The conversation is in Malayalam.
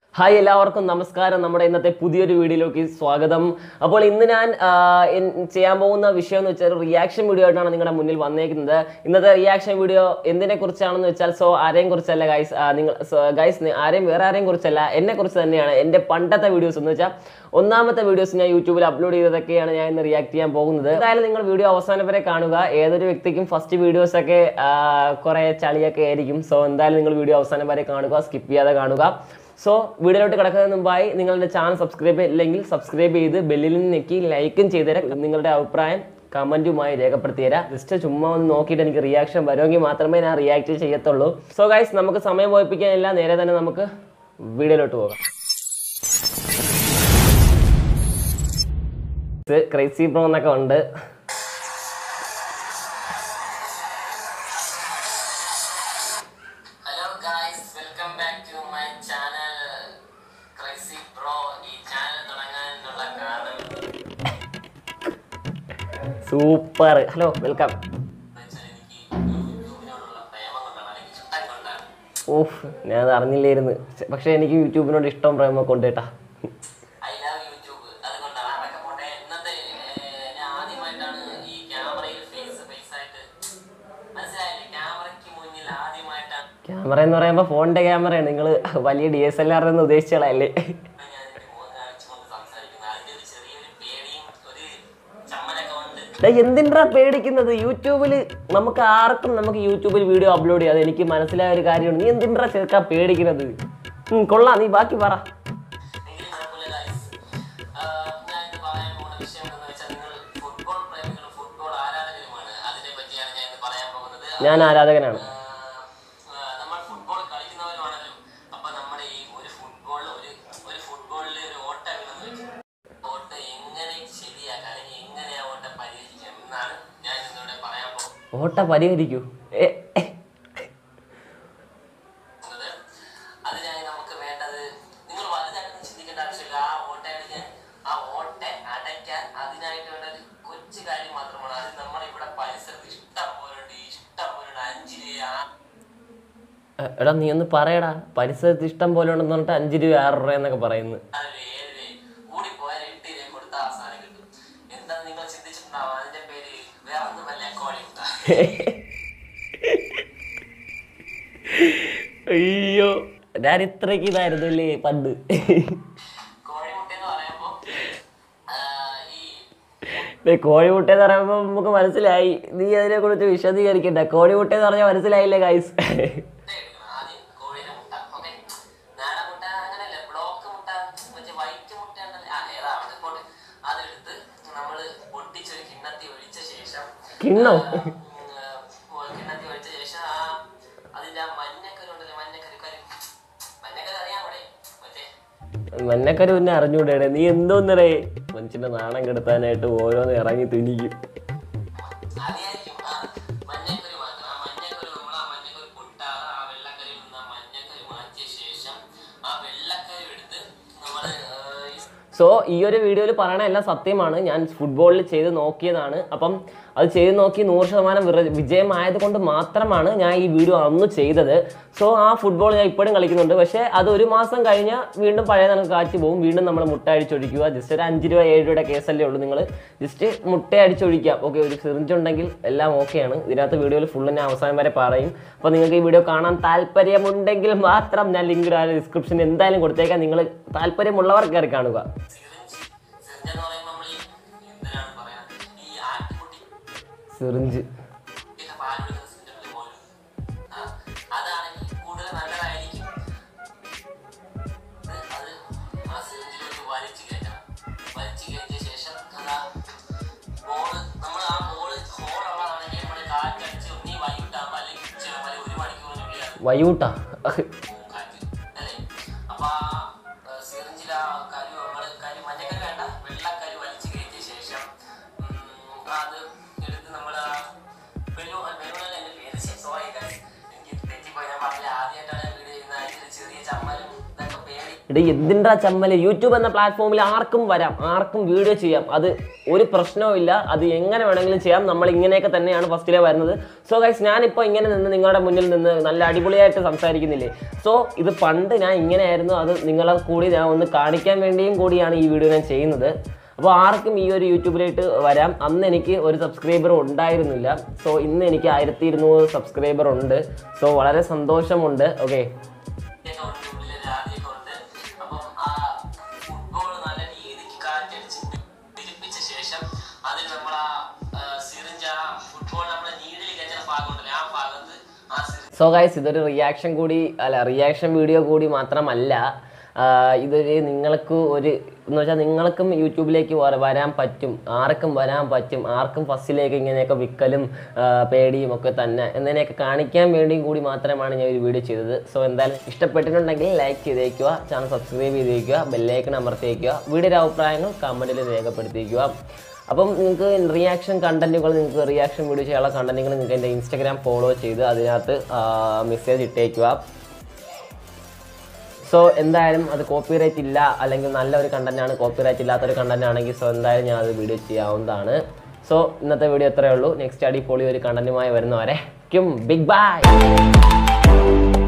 ഹായ് എല്ലാവർക്കും നമസ്കാരം നമ്മുടെ ഇന്നത്തെ പുതിയൊരു വീഡിയോയിലേക്ക് സ്വാഗതം അപ്പോൾ ഇന്ന് ഞാൻ ആ, എൻ- ചെയ്യാൻ പോകുന്ന വിഷയം എന്ന് വെച്ചാൽ റിയാക്ഷൻ വീഡിയോ ആയിട്ടാണ് നിങ്ങളുടെ മുന്നിൽ വന്നേക്കുന്നത് ഇന്നത്തെ റിയാക്ഷൻ വീഡിയോ എന്തിനെ കുറിച്ചാണെന്ന് വെച്ചാൽ സോ ആരെയും കുറിച്ചല്ല ഗൈസ് നിങ്ങൾ ഗൈസ് ആരെയും വേറെ ആരെയും കുറിച്ചല്ല എന്നെ കുറിച്ച് തന്നെയാണ് എൻ്റെ പണ്ടത്തെ വീഡിയോസ് എന്ന് വെച്ചാൽ ഒന്നാമത്തെ വീഡിയോസ് ഞാൻ യൂട്യൂബിൽ അപ്ലോഡ് ചെയ്തതൊക്കെയാണ് ഞാൻ ഇന്ന് റിയാക്ട് ചെയ്യാൻ പോകുന്നത് എന്തായാലും നിങ്ങൾ വീഡിയോ അവസാനം വരെ കാണുക ഏതൊരു വ്യക്തിക്കും ഫസ്റ്റ് വീഡിയോസ് ഒക്കെ ആ, കുറേ ചളിയൊക്കെ ആയിരിക്കും സോ എന്തായാലും നിങ്ങൾ വീഡിയോ അവസാനം വരെ കാണുക സ്കിപ്പ് ചെയ്യാതെ കാണുക സോ വീഡിയോയിലോട്ട് കിടക്കുന്നതിന് മുമ്പായി നിങ്ങളുടെ ചാനൽ സബ്സ്ക്രൈബ് ഇല്ലെങ്കിൽ സബ്സ്ക്രൈബ് ചെയ്ത് ബെല്ലിൽ ഞെക്കി ലൈക്കും ചെയ്തേരാം നിങ്ങളുടെ അഭിപ്രായം കമൻറ്റുമായി രേഖപ്പെടുത്തി തരാം ജസ്റ്റ് ചുമ്മാ ഒന്ന് നോക്കിയിട്ട് എനിക്ക് റിയാക്ഷൻ വരുമെങ്കിൽ മാത്രമേ ഞാൻ റിയാക്ട് ചെയ്യത്തുള്ളൂ സോ ഗൈസ് നമുക്ക് സമയം പോയിപ്പിക്കാനില്ല നേരെ തന്നെ നമുക്ക് വീഡിയോയിലോട്ട് പോകാം ക്രൈസി ബ്രോ എന്നൊക്കെ ഉണ്ട് hello guys welcome back to my channel crazy bro ഈ ചാനൽ തുടങ്ങാനുള്ള കാരണം സൂപ്പർ ഹലോ വെൽക്കം എന്ന് വെച്ചാൽ എനിക്ക് യൂട്യൂബിനോടുള്ള പ്രേമം കൊണ്ടാണ് അല്ലെങ്കിൽ ഇഷ്ടം കൊണ്ടാണ് ഓഫ് ഞാൻ അത് അറിഞ്ഞില്ലായിരുന്നു പക്ഷേ എനിക്ക് യൂട്യൂബിനോട് ഇഷ്ടം പ്രേമൊക്കെ ഉണ്ട് കേട്ടാ ഐ ലവ് യൂട്യൂബ് അതുകൊണ്ടാണ് അതൊക്കെ പോട്ടെ ഇന്നത്തെ ഏർ, ഞാൻ ആദ്യമായിട്ടാണ് ഈ ക്യാമറയിൽ ഫേസ് ഫേസ് ആയിട്ട് മനസ്സിലായില്ലേ ക്യാമറയ്ക്ക് മുന്നിൽ ആദ്യമായിട്ടാണ് ക്യാമറ എന്ന് പറയുമ്പോൾ ഫോണിന്റെ ക്യാമറയാണ് നിങ്ങൾ വലിയ ഡി എസ് എൽ ആർ എന്ന് ഉദ്ദേശിച്ചതല്ലേ ഞാൻ എൻ്റെ മുഖം കാണിച്ചുകൊണ്ട് സംസാരിക്കുന്നത് അതിൻ്റെ ഒരു ചെറിയൊരു പേടിയും ഒരു ചമ്മലൊക്കെ ഉണ്ട് ഡാ, എന്തിനാ പേടിക്കുന്നത് യൂട്യൂബിൽ നമുക്ക് ആർക്കും നമുക്ക് യൂട്യൂബിൽ വീഡിയോ അപ്ലോഡ് ചെയ്യാം അത് എനിക്ക് മനസ്സിലായ ഒരു കാര്യമാണ് നീ എന്തിനാ ചെറുക്കാ പേടിക്കുന്നത് ഉം, കൊള്ളാം നീ ബാക്കി പറ എങ്കിലും കുഴപ്പമില്ല guys. ആഹ് ഞാൻ ഇന്ന് പറയാൻ പോകുന്ന വിഷയം എന്ന് വെച്ചാൽ നിങ്ങൾ ഫുട്ബോൾ പ്രേമികളും ഫുട്ബോൾ ആരാധകരുമാണ് അതിനെ പറ്റിയാണ് ഞാൻ ഇന്ന് പറയാൻ പോകുന്നത് ഞാൻ ആരാധകനാണ് ആഹ് ആഹ് നമ്മൾ ഫുട്ബോൾ കളിക്കുന്നവരുമാണല്ലോ അപ്പൊ നമ്മുടെ ഈ ഒരു ഫുട്ബോൾ ഒരു ഒരു ഫുട്ബോളിൽ ഒരു ഓട്ട വീണെന്ന് വെച്ചു ഓട്ട എങ്ങനെ ശരിയാക്കാം അല്ലെങ്കിൽ എങ്ങനെ ആ ഓട്ട പരിഹരിക്കാം എന്നാണ് ഞാൻ ഇന്നിവിടെ പറയാൻ പോകുന്നത് ഓട്ട പരിഹരിക്കൂ ഏ, ഏ. പോകുന്നത് അതിനായി നമുക്ക് വേണ്ടത് നിങ്ങൾ വലുതായിട്ടൊന്നും ചിന്തിക്കേണ്ട ആവശ്യമില്ല ആ ഓട്ട അടിക്കാൻ ആ ഓട്ട അടയ്ക്കാൻ അതിനായിട്ട് വേണ്ട ഒരു കൊച്ചു കാര്യം മാത്രമാണ് അത് നമ്മുടെ ഇവിടെ പരിസരത്ത് ഇഷ്ടം പോലുണ്ട് ഇഷ്ടം പോലുണ്ട് അഞ്ച് രൂപ ആ- എ, എടാ നീ ഒന്ന് പറയടാ പരിസരത്ത് ഇഷ്ടം പോലെ ഉണ്ടെന്ന് പറഞ്ഞിട്ട് അഞ്ച് രൂപ ആറ് രൂപ എന്നൊക്കെ പറയുന്നു ആറ് രൂപ ഏഴ് രൂപ കൂടി പോയാൽ എട്ട് രൂപ കൊടുത്താൽ ആ സാധനം കിട്ടും എന്താന്ന് നിങ്ങൾ ചിന്തിച്ചിട്ടുണ്ടാവും അതിന്റെ പേര് വേറെ ഒന്നുമല്ല കോഴിമുട്ട അയ്യോ ഞാൻ ഇത്രയ്ക്ക് ഇതായിരുന്നു അല്ലേ പണ്ട് കോഴിമുട്ട എന്ന് പറയുമ്പോൾ ഈ ദേ, കോഴിമുട്ട എന്ന് പറയുമ്പോൾ നമുക്ക് മനസ്സിലായി നീ അതിനെ കുറിച്ച് വിശദീകരിക്കണ്ട കോഴിമുട്ട എന്ന് പറഞ്ഞാൽ മനസ്സിലായില്ലേ ഗൈസ് മുട്ട എടുക്കണം ആദ്യം കോഴിയുടെ മുട്ട ഓക്കെ നാടൻ മുട്ട അങ്ങനെയല്ല ബ്ലോക്ക് മുട്ട മറ്റേ വൈറ്റ് മുട്ട ഉണ്ടല്ലേ ആ ഏതാ അവിടെ പോട്ടെ അതെടുത്ത് നമ്മൾ പൊട്ടിച്ചൊരു കിണ്ണത്തി ഒഴിച്ച ശേഷം കിണ്ണോ? ആ, ഉം, ആ, കിണ്ണത്തി ഒഴിച്ച ശേഷം ആ അതിന്റെ ആ മഞ്ഞക്കരു ഉണ്ടല്ലോ മഞ്ഞക്കരു കരു മഞ്ഞക്കരു അറിയാം അവിടെ മറ്റേ മന്നക്കരു പിന്നെ അറിഞ്ഞൂടേ നീ എന്തോന്നറേ മനുഷ്യന്റെ നാണം കെടുത്താനായിട്ട് ഓരോന്ന് ഇറങ്ങി തുനിക്കും അറിയായിരിക്കും ആ മഞ്ഞക്കരു മാത്രം ആ മഞ്ഞക്കരു നമ്മൾ ആ മഞ്ഞക്കരു പൊട്ടാതെ ആ വെള്ളക്കരയിൽ നിന്ന് ആ മഞ്ഞക്കരു മാറ്റിയ ശേഷം ആ വെള്ളക്കരു എടുത്ത് നമ്മൾ സോ ഈ ഒരു വീഡിയോയിൽ പറയണ എല്ലാം സത്യമാണ് ഞാൻ ഫുട്ബോളിൽ ചെയ്ത് നോക്കിയതാണ് അപ്പം അത് ചെയ്ത് നോക്കി നൂറ് ശതമാനം വിറ- വിജയമായത് കൊണ്ട് മാത്രമാണ് ഞാൻ ഈ വീഡിയോ അന്ന് ചെയ്തത് സോ ആ ഫുട്ബോൾ ഞാൻ ഇപ്പോഴും കളിക്കുന്നുണ്ട് പക്ഷേ അത് ഒരു മാസം കഴിഞ്ഞാൽ വീണ്ടും പഴയ നമുക്ക് കാറ്റ് പോകും വീണ്ടും നമ്മൾ മുട്ട അടിച്ചൊഴിക്കുക ജസ്റ്റ് ഒരു അഞ്ച് രൂപ ഏഴ് രൂപയുടെ കേസല്ലേ ഉള്ളൂ നിങ്ങൾ ജസ്റ്റ് മുട്ട അടിച്ചൊഴിക്കാം ഓക്കെ ഒരു സിറിഞ്ച് ഉണ്ടെങ്കിൽ എല്ലാം ഓക്കെയാണ് ഇതിനകത്ത് വീഡിയോയിൽ ഫുള്ള് ഞാൻ അവസാനം വരെ പറയും അപ്പോൾ നിങ്ങൾക്ക് ഈ വീഡിയോ കാണാൻ താല്പര്യമുണ്ടെങ്കിൽ മാത്രം ഞാൻ ലിങ്ക് ഡിസ്ക്രിപ്ഷനിൽ എന്തായാലും കൊടുത്തേക്കാം നിങ്ങൾ താല്പര്യമുള്ളവർ കയറി കാണുക സിറിഞ്ച് സിറിഞ്ച് എന്ന് പറയുമ്പോൾ നമ്മൾ ഈ എന്തിനാണ് പറയാ ഈ ആട്ടുകുട്ടി സിറിഞ്ച് ഒക്കെ പാലെടുക്കുന്ന സിറിഞ്ച് പോലും ആ, അതാണെങ്കിൽ കൂടുതൽ നല്ലതായിരിക്കും അത് അത് ആ സിറിഞ്ചിലേക്ക് വലിച്ചു കയറ്റണം വലിച്ചു കയറ്റിയ ശേഷം അതാ ബോള് നമ്മൾ ആ ബോള് ഹോളുള്ളതാണെങ്കിൽ നമ്മൾ കാറ്റടിച്ച് ഒന്നീ വൈകിട്ടാകുമ്പോൾ അല്ലെങ്കിൽ ചിലപ്പോൾ ഒരു മണിക്കൂറിനുള്ളിൽ അത് വയൂട്ടാ കാറ്റ് അല്ലേ അപ്പൊ ആ സിറിഞ്ചിൽ ആ കരു നമ്മൾ കരു മഞ്ഞക്കരു വേണ്ട വെള്ളക്കരു വലിച്ചു കയറ്റിയ ശേഷം ഉം, അത് എടുത്ത് നമ്മൾ ആ വെല്ലു വെല്ലുവിളല്ല എൻ്റെ പേര് സോറി എനിക്ക് തെറ്റിപ്പോയി ഞാൻ പറഞ്ഞില്ല ആദ്യമായിട്ടാണ് ഞാൻ വീഡിയോ ചെയ്യുന്നത് അതിൻ്റെ ഒരു ചെറിയ ചമ്മലും ഇതൊക്കെ പേടി ഇടേ എന്തിൻ്റെ ചമ്മല് യൂട്യൂബ് എന്ന പ്ലാറ്റ്ഫോമിൽ ആർക്കും വരാം ആർക്കും വീഡിയോ ചെയ്യാം അത് ഒരു പ്രശ്നവും ഇല്ല അത് എങ്ങനെ വേണമെങ്കിലും ചെയ്യാം നമ്മൾ ഇങ്ങനെയൊക്കെ തന്നെയാണ് ഫസ്റ്റിലെ വരുന്നത് സോ ഗൈസ് ഞാനിപ്പോൾ ഇങ്ങനെ നിന്ന് നിങ്ങളുടെ മുന്നിൽ നിന്ന് നല്ല അടിപൊളിയായിട്ട് സംസാരിക്കുന്നില്ലേ സോ ഇത് പണ്ട് ഞാൻ ഇങ്ങനെയായിരുന്നു അത് നിങ്ങളെ കൂടി ഞാൻ ഒന്ന് കാണിക്കാൻ വേണ്ടിയും കൂടിയാണ് ഈ വീഡിയോ ഞാൻ ചെയ്യുന്നത് അപ്പോൾ ആർക്കും ഈ ഒരു യൂട്യൂബിലായിട്ട് വരാം അന്ന് എനിക്ക് ഒരു സബ്സ്ക്രൈബർ ഉണ്ടായിരുന്നില്ല സോ ഇന്ന് എനിക്ക് ആയിരത്തി ഇരുന്നൂറ് സബ്സ്ക്രൈബർ ഉണ്ട് സോ വളരെ സന്തോഷമുണ്ട് ഓക്കെ ഒക്കെ ഉണ്ട് ഉള്ളിലെ ജാതിയൊക്കെ ഉണ്ട് അപ്പം ആ ഫുട്ബോൾ നല്ല രീതിക്ക് കാറ്റടിച്ച് പിരിപ്പിച്ച ശേഷം അതിൽ നമ്മൾ ആ സിറിഞ്ച് ആ ഫുട്ബോൾ നമ്മുടെ നീഡിൽ കയറ്റുന്ന ഭാഗമുണ്ടല്ലോ ആ ഭാഗത്ത് ആ സിറിഞ്ച് സോ ഗൈസ് ഇതൊരു റിയാക്ഷൻ കൂടി അല്ല റിയാക്ഷൻ വീഡിയോ കൂടി മാത്രമല്ല ആ, ഇതൊരു നിങ്ങൾക്ക് ഒരു എന്ന് വെച്ചാൽ നിങ്ങൾക്കും യൂട്യൂബിലേക്ക് വര- വരാൻ പറ്റും ആർക്കും വരാൻ പറ്റും ആർക്കും ഫസ്റ്റിലേക്ക് ഇങ്ങനെയൊക്കെ വിൽക്കലും ആ, പേടിയും ഒക്കെ തന്നെ എന്നതിനെയൊക്കെ കാണിക്കാൻ വേണ്ടിയും കൂടി മാത്രമാണ് ഞാൻ ഒരു വീഡിയോ ചെയ്തത് സോ എന്തായാലും ഇഷ്ടപ്പെട്ടിട്ടുണ്ടെങ്കിൽ ലൈക്ക് ചെയ്തേക്കുക ചാനൽ സബ്സ്ക്രൈബ് ചെയ്തേക്കുക ബെല്ലൈക്കൺ അമർത്തിയേക്കുക വീഡിയോയുടെ അഭിപ്രായങ്ങൾ കമൻറ്റിൽ രേഖപ്പെടുത്തിയേക്കുക അപ്പം നിങ്ങൾക്ക് റിയാക്ഷൻ കണ്ടന്റുകൾ നിങ്ങൾക്ക് റിയാക്ഷൻ വീഡിയോ ചെയ്യാനുള്ള കണ്ടന്റുകൾ നിങ്ങൾക്ക് എൻ്റെ ഇൻസ്റ്റാഗ്രാം ഫോളോ ചെയ്ത് അതിനകത്ത് മെസ്സേജ് ഇട്ടേക്കുക സോ എന്തായാലും അത് കോപ്പിറൈറ്റ് ഇല്ല അല്ലെങ്കിൽ നല്ലൊരു കണ്ടന്റാണ് കോപ്പിറൈറ്റ് ഇല്ലാത്തൊരു കണ്ടന്റ് ആണെങ്കിൽ സോ എന്തായാലും ഞാൻ അത് വീഡിയോ ചെയ്യാവുന്നതാണ് സോ ഇന്നത്തെ വീഡിയോ ഇത്രയേ ഉള്ളൂ നെക്സ്റ്റ് അടിപൊളി ഒരു കണ്ടന്റുമായി വരുന്നവരെ ബിഗ് ബൈ